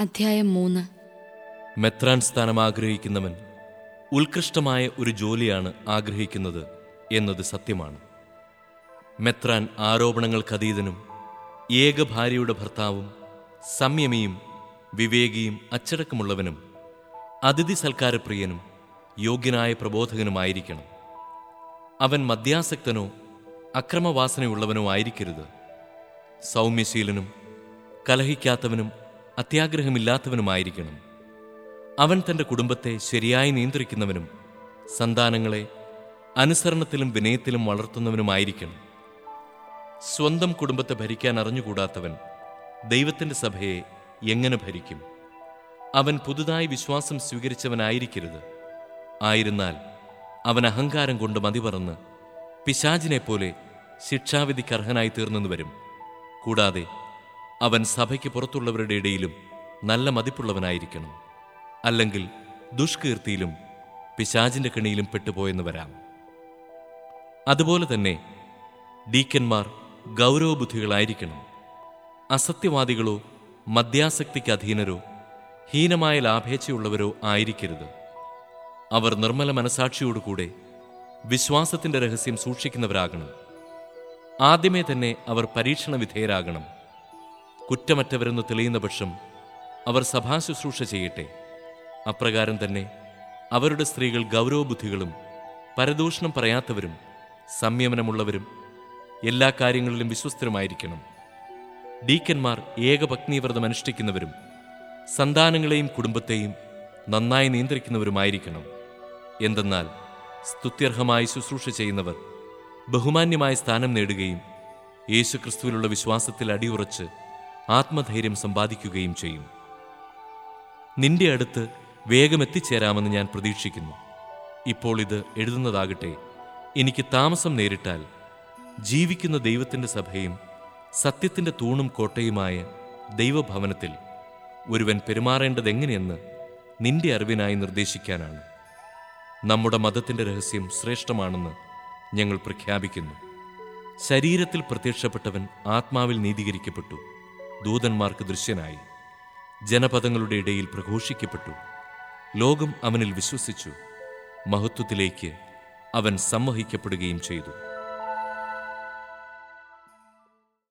അധ്യായം മൂന്ന് മെത്രാൻ സ്ഥാനം ആഗ്രഹിക്കുന്നവൻ ഉത്കൃഷ്ടമായ ഒരു ജോലിയാണ് ആഗ്രഹിക്കുന്നത് എന്നത് സത്യമാണ് മെത്രാൻ ആരോപണങ്ങൾക്കതീതനും ഏക ഭാര്യയുടെ ഭർത്താവും സംയമിയും വിവേകിയും അച്ചടക്കമുള്ളവനും അതിഥി സൽക്കാരപ്രിയനും യോഗ്യനായ പ്രബോധകനുമായിരിക്കണം അവൻ മദ്യാസക്തനോ അക്രമവാസനയുള്ളവനോ ആയിരിക്കരുത് സൗമ്യശീലനും കലഹിക്കാത്തവനും അത്യാഗ്രഹമില്ലാത്തവനുമായിരിക്കണം അവൻ തൻ്റെ കുടുംബത്തെ ശരിയായി നിയന്ത്രിക്കുന്നവനും സന്താനങ്ങളെ അനുസരണത്തിലും വിനയത്തിലും വളർത്തുന്നവനുമായിരിക്കണം സ്വന്തം കുടുംബത്തെ ഭരിക്കാൻ അറിഞ്ഞുകൂടാത്തവൻ ദൈവത്തിൻ്റെ സഭയെ എങ്ങനെ ഭരിക്കും അവൻ പുതുതായി വിശ്വാസം സ്വീകരിച്ചവനായിരിക്കരുത് ആയിരുന്നാൽ അവൻ അഹങ്കാരം കൊണ്ട് മതിപറന്ന് പിശാചിനെപ്പോലെ ശിക്ഷാവിധിക്ക് അർഹനായി തീർന്നെന്ന് വരും കൂടാതെ അവൻ സഭയ്ക്ക് പുറത്തുള്ളവരുടെ ഇടയിലും നല്ല മതിപ്പുള്ളവനായിരിക്കണം അല്ലെങ്കിൽ ദുഷ്കീർത്തിയിലും പിശാചിന്റെ കെണിയിലും പെട്ടുപോയെന്ന് വരാം അതുപോലെ തന്നെ ഡീക്കന്മാർ ഗൗരവബുദ്ധികളായിരിക്കണം അസത്യവാദികളോ മദ്യാസക്തിക്ക് അധീനരോ ഹീനമായ ലാഭേച്ഛയുള്ളവരോ ആയിരിക്കരുത് അവർ നിർമ്മല മനസാക്ഷിയോടുകൂടെ വിശ്വാസത്തിന്റെ രഹസ്യം സൂക്ഷിക്കുന്നവരാകണം ആദ്യമേ തന്നെ അവർ പരീക്ഷണ വിധേയരാകണം കുറ്റമറ്റവരെന്ന് തെളിയുന്ന പക്ഷം അവർ സഭാശുശ്രൂഷ ചെയ്യട്ടെ അപ്രകാരം തന്നെ അവരുടെ സ്ത്രീകൾ ഗൗരവബുദ്ധികളും പരദൂഷണം പറയാത്തവരും സംയമനമുള്ളവരും എല്ലാ കാര്യങ്ങളിലും വിശ്വസ്തരുമായിരിക്കണം ഡീക്കന്മാർ ഏകപത്നീവ്രതം അനുഷ്ഠിക്കുന്നവരും സന്താനങ്ങളെയും കുടുംബത്തെയും നന്നായി നിയന്ത്രിക്കുന്നവരുമായിരിക്കണം എന്തെന്നാൽ സ്തുത്യർഹമായി ശുശ്രൂഷ ചെയ്യുന്നവർ ബഹുമാന്യമായ സ്ഥാനം നേടുകയും യേശുക്രിസ്തുവിലുള്ള വിശ്വാസത്തിൽ അടിയുറച്ച് ആത്മധൈര്യം സമ്പാദിക്കുകയും ചെയ്യും നിന്റെ അടുത്ത് വേഗം എത്തിച്ചേരാമെന്ന് ഞാൻ പ്രതീക്ഷിക്കുന്നു ഇപ്പോൾ ഇത് എഴുതുന്നതാകട്ടെ എനിക്ക് താമസം നേരിട്ടാൽ ജീവിക്കുന്ന ദൈവത്തിൻ്റെ സഭയും സത്യത്തിൻ്റെ തൂണും കോട്ടയുമായ ദൈവഭവനത്തിൽ ഒരുവൻ പെരുമാറേണ്ടതെങ്ങനെയെന്ന് നിന്റെ അറിവിനായി നിർദ്ദേശിക്കാനാണ് നമ്മുടെ മതത്തിൻ്റെ രഹസ്യം ശ്രേഷ്ഠമാണെന്ന് ഞങ്ങൾ പ്രഖ്യാപിക്കുന്നു ശരീരത്തിൽ പ്രത്യക്ഷപ്പെട്ടവൻ ആത്മാവിൽ നീതീകരിക്കപ്പെട്ടു ദൂതന്മാർക്ക് ദൃശ്യനായി ജനപദങ്ങളുടെ ഇടയിൽ പ്രഘോഷിക്കപ്പെട്ടു ലോകം അവനിൽ വിശ്വസിച്ചു മഹത്വത്തിലേക്ക് അവൻ സമ്മോഹിക്കപ്പെടുകയും ചെയ്തു